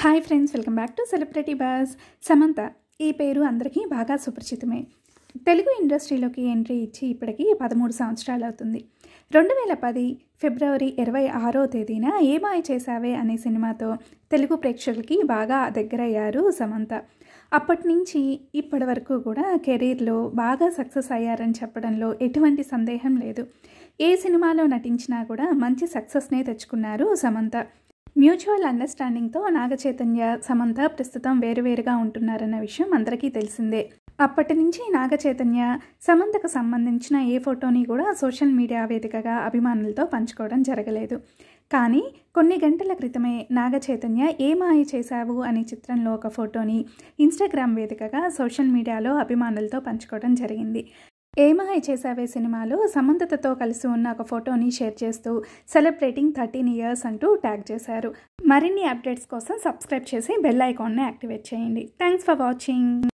hi friends welcome back to celebrity boss Samantha ఈ పేరు అందరికీ బాగా సుపరిచితమే తెలుగు ఇండస్ట్రీలోకి ఎంట్రీ ఇచ్చి ఇప్పటికీ పదమూడు సంవత్సరాలు అవుతుంది రెండు వేల పది ఫిబ్రవరి ఇరవై ఆరో తేదీన ఏమాయ చేసావే అనే సినిమాతో తెలుగు ప్రేక్షకులకి బాగా దగ్గరయ్యారు సమంత అప్పటి నుంచి ఇప్పటి వరకు కూడా కెరీర్లో బాగా సక్సెస్ అయ్యారని చెప్పడంలో ఎటువంటి సందేహం లేదు ఏ సినిమాలో నటించినా కూడా మంచి సక్సెస్నే తెచ్చుకున్నారు సమంత మ్యూచువల్ అండర్స్టాండింగ్తో నాగ చైతన్య సమంత ప్రస్తుతం వేరువేరుగా ఉంటున్నారన్న విషయం అందరికీ తెలిసిందే అప్పటి నుంచి నాగ చైతన్య సమంతకు సంబంధించిన ఏ ఫోటోని కూడా సోషల్ మీడియా వేదికగా అభిమానులతో పంచుకోవడం జరగలేదు కానీ కొన్ని గంటల క్రితమే నాగ చైతన్య ఏ మాయ చేశావు అనే చిత్రంలో ఒక ఫోటోని ఇన్స్టాగ్రామ్ వేదికగా సోషల్ మీడియాలో అభిమానులతో పంచుకోవడం జరిగింది ఏమాయ చేసావే సినిమాలో సమంతతో కలిసి ఉన్న ఒక ఫోటోని షేర్ చేస్తూ సెలబ్రేటింగ్ థర్టీన్ ఇయర్స్ అంటూ ట్యాగ్ చేశారు మరిన్ని అప్డేట్స్ కోసం సబ్స్క్రైబ్ చేసి బెల్ ఐకాన్ని యాక్టివేట్ చేయండి థ్యాంక్స్ ఫర్ వాచింగ్